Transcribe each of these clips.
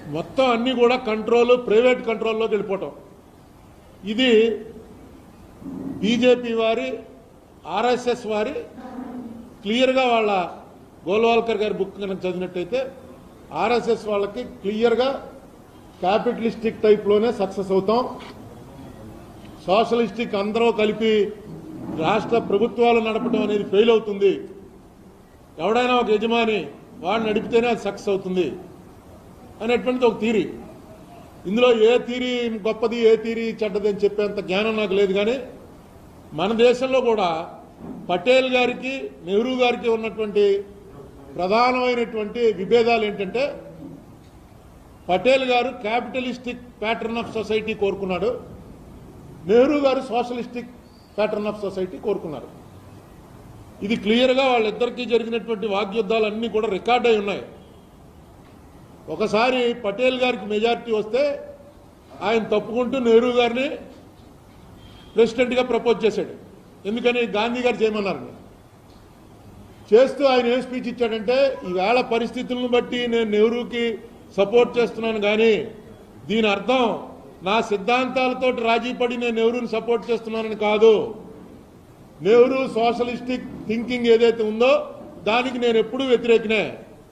మొత్తం అన్ని కూడా కంట్రోల్ ప్రైవేట్ కంట్రోల్లోకి వెళ్ళిపోవటం ఇది బీజేపీ వారి ఆర్ఎస్ఎస్ వారి క్లియర్గా వాళ్ళ గోల్వాల్కర్ గారి బుక్ కనుక చదివినట్టయితే ఆర్ఎస్ఎస్ వాళ్ళకి క్లియర్గా క్యాపిటలిస్టిక్ టైప్లోనే సక్సెస్ అవుతాం సోషలిస్టిక్ అందరూ కలిపి రాష్ట్ర ప్రభుత్వాలు నడపడం అనేది ఫెయిల్ అవుతుంది ఎవడైనా ఒక యజమాని వాడు నడిపితేనే అది సక్సెస్ అవుతుంది అనేటువంటిది ఒక థీరీ ఇందులో ఏ థీరీ గొప్పది ఏ థీరీ చెడ్డది అని చెప్పేంత జ్ఞానం నాకు లేదు కానీ మన దేశంలో కూడా పటేల్ గారికి నెహ్రూ గారికి ఉన్నటువంటి ప్రధానమైనటువంటి విభేదాలు ఏంటంటే పటేల్ గారు క్యాపిటలిస్టిక్ ప్యాటర్న్ ఆఫ్ సొసైటీ కోరుకున్నాడు నెహ్రూ గారు సోషలిస్టిక్ ప్యాటర్న్ ఆఫ్ సొసైటీ కోరుకున్నారు ఇది క్లియర్గా వాళ్ళిద్దరికీ జరిగినటువంటి వాగ్యుద్ధాలన్నీ కూడా రికార్డ్ అయి ఉన్నాయి ఒకసారి పటేల్ గారికి మెజారిటీ వస్తే ఆయన తప్పుకుంటూ నెహ్రూ గారిని ప్రెసిడెంట్గా ప్రపోజ్ చేశాడు ఎందుకని గాంధీ గారు చేయమన్నారని చేస్తూ ఆయన ఏం స్పీచ్ ఇచ్చాడంటే ఈవేళ పరిస్థితులను బట్టి నేను నెహ్రూకి సపోర్ట్ చేస్తున్నాను కానీ దీని అర్థం నా సిద్ధాంతాలతో రాజీ పడి నేను నెహ్రూని సపోర్ట్ చేస్తున్నానని కాదు నెహ్రూ సోషలిస్టిక్ థింకింగ్ ఏదైతే ఉందో దానికి నేను ఎప్పుడూ వ్యతిరేకినే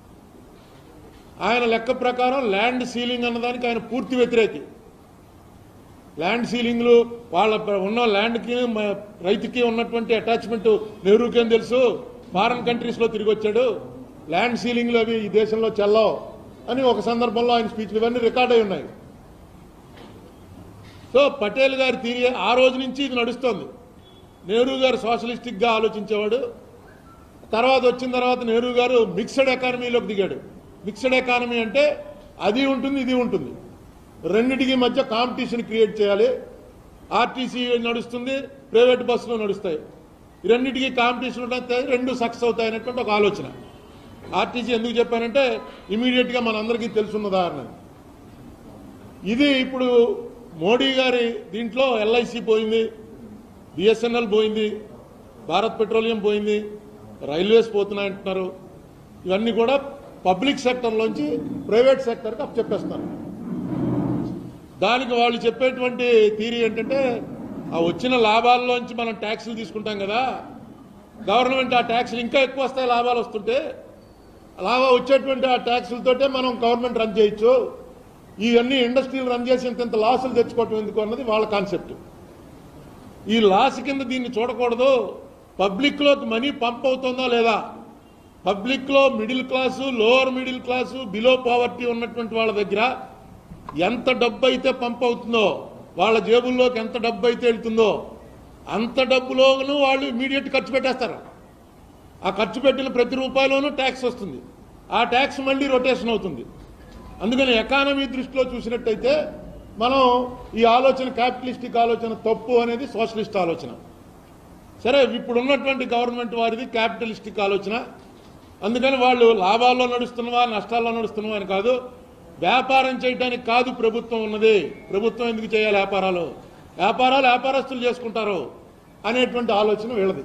ఆయన లెక్క ప్రకారం ల్యాండ్ సీలింగ్ అన్నదానికి ఆయన పూర్తి వ్యతిరేకి ల్యాండ్ సీలింగ్లు వాళ్ళ ప్ర- ఉన్న ల్యాండ్కి మ- రైతుకి ఉన్నటువంటి అటాచ్మెంట్ నెహ్రూకేం తెలుసు ఫారెన్ కంట్రీస్లో తిరిగి వచ్చాడు ల్యాండ్ సీలింగ్లు అవి ఈ దేశంలో చెల్లవు అని ఒక సందర్భంలో ఆయన స్పీచ్లు ఇవన్నీ రికార్డ్ అయి ఉన్నాయి సో పటేల్ గారి తీరి ఆ రోజు నుంచి ఇది నడుస్తోంది నెహ్రూ గారు సోషలిస్టిక్గా ఆలోచించేవాడు తర్వాత వచ్చిన తర్వాత నెహ్రూ గారు మిక్స్డ్ ఎకానమీలోకి దిగాడు మిక్స్డ్ ఎకానమీ అంటే అది ఉంటుంది ఇది ఉంటుంది రెండిటికి మధ్య కాంపిటీషన్ క్రియేట్ చేయాలి ఆర్టీసీ నడుస్తుంది ప్రైవేట్ బస్సులు నడుస్తాయి ఈ రెండిటికి కాంపిటీషన్ ఉంటే రెండు సక్సెస్ అవుతాయి అనేటువంటి ఒక ఆలోచన ఆర్టీసీ ఎందుకు చెప్పానంటే ఇమీడియట్గా మనందరికీ తెలుసున్న ఉదాహరణ ఇది ఇప్పుడు మోడీ గారి దీంట్లో ఎల్ఐసి పోయింది బిఎస్ఎన్ఎల్ పోయింది భారత్ పెట్రోలియం పోయింది రైల్వేస్ పోతున్నాయంటున్నారు ఇవన్నీ కూడా పబ్లిక్ సెక్టర్లోంచి ప్రైవేట్ సెక్టర్కి అప్ చెప్పేస్తున్నారు దానికి వాళ్ళు చెప్పేటువంటి థీరీ ఏంటంటే ఆ వచ్చిన లాభాల్లోంచి మనం ట్యాక్సులు తీసుకుంటాం కదా గవర్నమెంట్ ఆ ట్యాక్సులు ఇంకా ఎక్కువ వస్తాయి లాభాలు వస్తుంటే లాభం వచ్చేటువంటి ఆ ట్యాక్సులతోటే మనం గవర్నమెంట్ రన్ చేయొచ్చు ఇవన్నీ ఇండస్ట్రీలు రన్ చేసి ఇంత ఇంత లాసులు తెచ్చుకోవటం ఎందుకు అన్నది వాళ్ళ కాన్సెప్ట్ ఈ లాస్ కింద దీన్ని చూడకూడదు పబ్లిక్లోకి మనీ పంప్ అవుతుందా లేదా పబ్లిక్లో middle class lower middle class below poverty ఉన్నటువంటి వాళ్ళ దగ్గర ఎంత డబ్బు అయితే పంప్ అవుతుందో వాళ్ళ జేబుల్లోకి ఎంత డబ్బు అయితే వెళ్తుందో అంత డబ్బులోనూ వాళ్ళు ఇమీడియట్ ఖర్చు పెట్టేస్తారు ఆ ఖర్చు పెట్టిన ప్రతి రూపాయలోనూ ట్యాక్స్ వస్తుంది ఆ ట్యాక్స్ మళ్ళీ రొటేషన్ అవుతుంది అందుకని ఎకానమీ దృష్టిలో చూసినట్టయితే మనం ఈ ఆలోచన క్యాపిటలిస్టిక్ ఆలోచన తప్పు అనేది సోషలిస్ట్ ఆలోచన సరే ఇప్పుడు ఉన్నటువంటి గవర్నమెంట్ వారిది క్యాపిటలిస్టిక్ ఆలోచన అందుకని వాళ్ళు లాభాల్లో నడుస్తున్నవా నష్టాల్లో నడుస్తున్నవా అని కాదు వ్యాపారం చేయడానికి కాదు ప్రభుత్వం ఉన్నది ప్రభుత్వం ఎందుకు చేయాలి వ్యాపారాలు వ్యాపారాలు వ్యాపారస్తులు చేసుకుంటారు అనేటువంటి ఆలోచన వీళ్ళది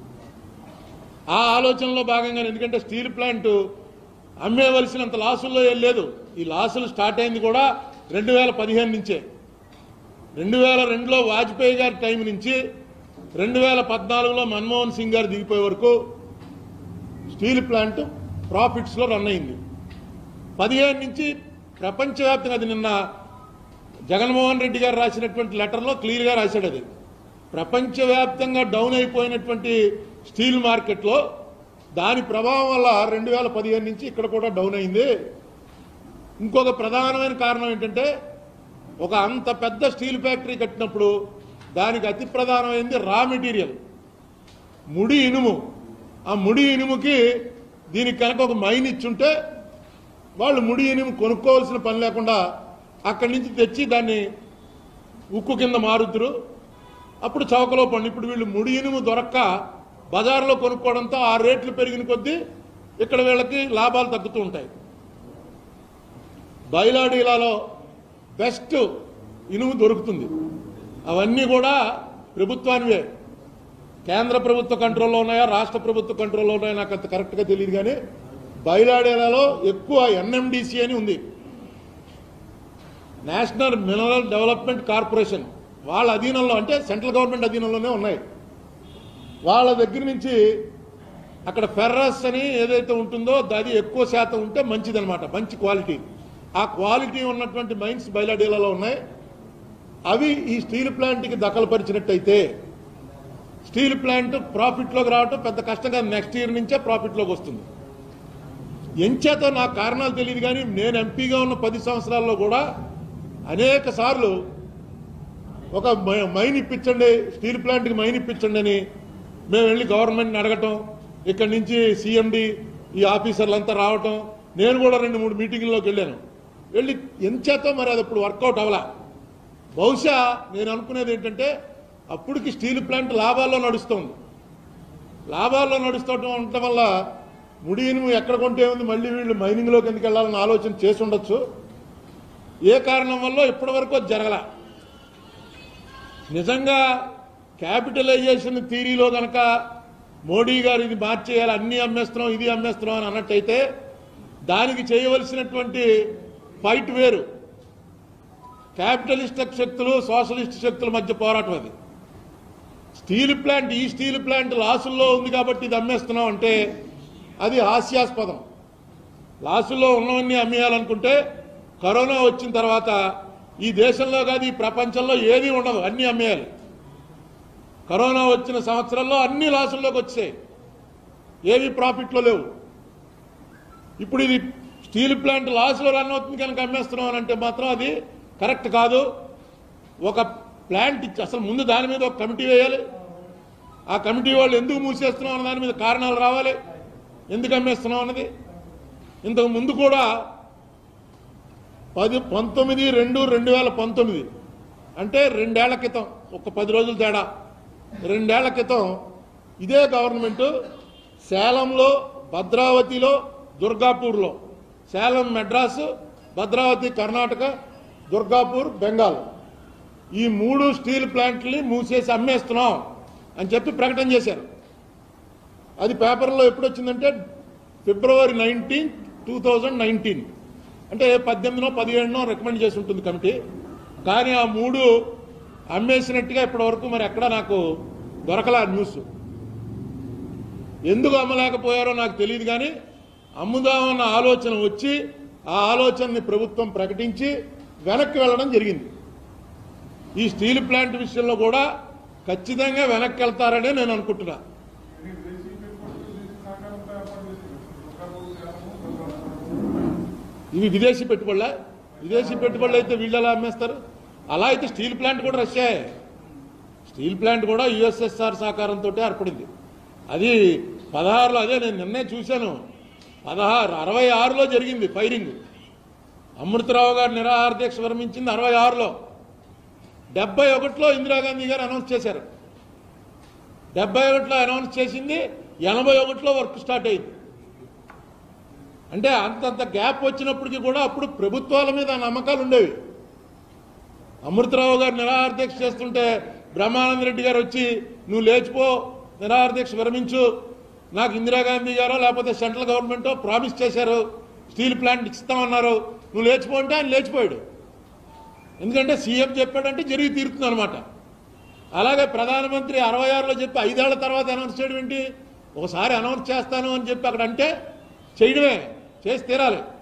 ఆ ఆలోచనలో భాగంగా ఎందుకంటే స్టీల్ ప్లాంట్ అమ్మేవలసినంత లాసుల్లో ఏం లేదు ఈ లాసులు స్టార్ట్ అయింది కూడా రెండు వేల పదిహేను నుంచే రెండు వేల రెండులో వాజ్పేయి గారి టైం నుంచి రెండు వేల పద్నాలుగులో మన్మోహన్ సింగ్ గారు దిగిపోయే వరకు స్టీల్ ప్లాంట్ ప్రాఫిట్స్లో రన్ అయింది పదిహేను నుంచి ప్రపంచవ్యాప్తంగా అది నిన్న జగన్మోహన్ రెడ్డి గారు రాసినటువంటి లెటర్లో క్లియర్గా రాశాడు అది ప్రపంచవ్యాప్తంగా డౌన్ అయిపోయినటువంటి స్టీల్ మార్కెట్లో దాని ప్రభావం వల్ల రెండు వేల పదిహేను నుంచి ఇక్కడ కూడా డౌన్ అయింది ఇంకొక ప్రధానమైన కారణం ఏంటంటే ఒక అంత పెద్ద స్టీల్ ఫ్యాక్టరీ కట్టినప్పుడు దానికి అతి ప్రధానమైనది రా మెటీరియల్ ముడి ఇనుము ఆ ముడి ఇనుముకి దీనికి కనుక ఒక మైన్ ఇచ్చుంటే వాళ్ళు ముడి ఇనుము కొనుక్కోవాల్సిన పని లేకుండా అక్కడి నుంచి తెచ్చి దాన్ని ఉక్కు కింద మారుతురు అప్పుడు చౌకలో పండి ఇప్పుడు వీళ్ళు ముడి ఇనుము దొరక్క బజార్లో కొనుక్కోవడంతో ఆ రేట్లు పెరిగిన కొద్దీ ఇక్కడ వీళ్ళకి లాభాలు తగ్గుతూ ఉంటాయి బయలాడీలాలో బెస్ట్ ఇనుము దొరుకుతుంది అవన్నీ కూడా ప్రభుత్వానివే కేంద్ర ప్రభుత్వ కంట్రోల్లో ఉన్నాయా రాష్ట్ర ప్రభుత్వ కంట్రోల్లో ఉన్నాయా నాకు అంత కరెక్ట్గా తెలియదు కానీ బయలాడేలలో ఎక్కువ ఎన్ఎండిసి అని ఉంది నేషనల్ మినరల్ డెవలప్మెంట్ కార్పొరేషన్ వాళ్ళ అధీనంలో అంటే సెంట్రల్ గవర్నమెంట్ అధీనంలోనే ఉన్నాయి వాళ్ళ దగ్గర నుంచి అక్కడ ఫెర్రస్ అని ఏదైతే ఉంటుందో అది ఎక్కువ శాతం ఉంటే మంచిదన్నమాట మంచి క్వాలిటీ ఆ క్వాలిటీ ఉన్నటువంటి మైన్స్ బయలాడీలలో ఉన్నాయి అవి ఈ స్టీల్ ప్లాంట్కి దఖలుపరిచినట్టయితే స్టీల్ ప్లాంట్ ప్రాఫిట్లోకి రావటం పెద్ద కష్టంగా నెక్స్ట్ ఇయర్ నుంచే ప్రాఫిట్లోకి వస్తుంది ఎంచేతో నాకు కారణాలు తెలియదు కానీ నేను ఎంపీగా ఉన్న పది సంవత్సరాల్లో కూడా అనేక సార్లు ఒక మై- మైన్ ఇప్పించండి స్టీల్ ప్లాంట్కి మైన్ ఇప్పించండి అని మేము వెళ్ళి గవర్నమెంట్ని అడగటం ఇక్కడి నుంచి సీఎండి ఈ ఆఫీసర్లంతా రావటం నేను కూడా రెండు మూడు మీటింగ్లోకి వెళ్ళాను వెళ్ళి ఎంచేతో మరి అది ఇప్పుడు వర్కౌట్ అవ్వలా బహుశా నేను అనుకునేది ఏంటంటే అప్పటికి స్టీల్ ప్లాంట్ లాభాల్లో నడుస్తుంది లాభాల్లో నడుస్తుండటం ఉండటం వల్ల ముడిని ఎక్కడ కొంటే ఉంది మళ్ళీ వీళ్ళు మైనింగ్లోకి ఎందుకు వెళ్ళాలని ఆలోచన చేసి ఉండొచ్చు ఏ కారణం వల్ల ఇప్పటి వరకు అది జరగల నిజంగా క్యాపిటలైజేషన్ థీరీలో గనక మోడీ గారు ఇది మార్చేయాలి అన్ని అమ్మేస్తున్నాం ఇది అమ్మేస్తున్నాం అని అన్నట్టయితే దానికి చేయవలసినటువంటి ఫైట్ వేరు క్యాపిటలిస్ట్ శక్తులు సోషలిస్ట్ శక్తుల మధ్య పోరాటం అది స్టీల్ ప్లాంట్ ఈ స్టీల్ ప్లాంట్ లాసుల్లో ఉంది కాబట్టి ఇది అమ్మేస్తున్నాం అంటే అది హాస్యాస్పదం లాసుల్లో ఉన్నవన్నీ అమ్మేయాలనుకుంటే కరోనా వచ్చిన తర్వాత ఈ దేశంలో కాదు ఈ ప్రపంచంలో ఏది ఉండదు అన్నీ అమ్మేయాలి కరోనా వచ్చిన సంవత్సరంలో అన్ని లాసుల్లోకి వచ్చాయి ఏవి ప్రాఫిట్లో లేవు ఇప్పుడు ఇది స్టీల్ ప్లాంట్ లాస్లో రన్ అవుతుంది కనుక అమ్మేస్తున్నాం అని అంటే మాత్రం అది కరెక్ట్ కాదు ఒక ప్లాంట్ ఇచ్చి అసలు ముందు దాని మీద ఒక కమిటీ వేయాలి ఆ కమిటీ వాళ్ళు ఎందుకు మూసేస్తున్నాం అన్న దాని మీద కారణాలు రావాలి ఎందుకు అమ్మేస్తున్నాం అన్నది ఇంతకు ముందు కూడా పది పంతొమ్మిది రెండు రెండు వేల పంతొమ్మిది అంటే రెండేళ్ల క్రితం ఒక పది రోజుల తేడా రెండేళ్ల క్రితం ఇదే గవర్నమెంట్ సేలంలో భద్రావతిలో దుర్గాపూర్లో సేలం మెడ్రాస్ భద్రావతి కర్ణాటక దుర్గాపూర్ బెంగాల్ ఈ మూడు స్టీల్ ప్లాంట్ని మూసేసి అమ్మేస్తున్నాం అని చెప్పి ప్రకటన చేశారు అది పేపర్లో ఎప్పుడు వచ్చిందంటే February nineteen two thousand nineteen అంటే పద్దెనిమిదినో పదిహేడునో రికమెండ్ చేసి ఉంటుంది కమిటీ కానీ ఆ మూడు అమ్మేసినట్టుగా ఇప్పటి వరకు మరి ఎక్కడ నాకు దొరకలే ఆ న్యూస్ ఎందుకు అమ్మలేకపోయారో నాకు తెలియదు కానీ అమ్ముదామన్న ఆలోచన వచ్చి ఆ ఆలోచనని ప్రభుత్వం ప్రకటించి వెనక్కి వెళ్ళడం జరిగింది ఈ స్టీల్ ప్లాంట్ విషయంలో కూడా ఖచ్చితంగా వెనక్కి వెళ్తారనే నేను అనుకుంటున్నా ఇవి విదేశీ పెట్టుబడుల విదేశీ పెట్టుబడులు అయితే వీళ్ళు ఎలా అమ్మేస్తారు అలా అయితే స్టీల్ ప్లాంట్ కూడా రష్యాయే స్టీల్ ప్లాంట్ కూడా యుఎస్ఎస్ఆర్ సహకారంతో ఏర్పడింది అది పదహారులో అదే నేను నిన్నే చూశాను పదహారు అరవై ఆరులో జరిగింది ఫైరింగ్ అమృతరావు గారు నిరాహార దీక్ష విరమించింది అరవై ఆరులో డెబ్బై ఒకటిలో ఇందిరాగాంధీ గారు అనౌన్స్ చేశారు డెబ్బై ఒకటిలో అనౌన్స్ చేసింది ఎనభై ఒకటిలో వర్క్ స్టార్ట్ అయింది అంటే అంతంత గ్యాప్ వచ్చినప్పటికీ కూడా అప్పుడు ప్రభుత్వాల మీద నమ్మకాలు ఉండేవి అమృతరావు గారు నిరాహార దీక్ష చేస్తుంటే బ్రహ్మానంద రెడ్డి గారు వచ్చి నువ్వు లేచిపో నిరాహార దీక్ష విరమించు నాకు ఇందిరాగాంధీ గారో లేకపోతే సెంట్రల్ గవర్నమెంటో ప్రామిస్ చేశారు స్టీల్ ప్లాంట్ ఇస్తామన్నారు నువ్వు లేచిపో అంటే ఆయన లేచిపోయాడు ఎందుకంటే సీఎం చెప్పాడంటే జరిగి తీరుతుంది అనమాట అలాగే ప్రధానమంత్రి అరవై ఆరులో చెప్పి ఐదేళ్ల తర్వాత అనౌన్స్ చేయడం ఏంటి ఒకసారి అనౌన్స్ చేస్తాను అని చెప్పి అక్కడ అంటే చేయడమే చేసి తీరాలి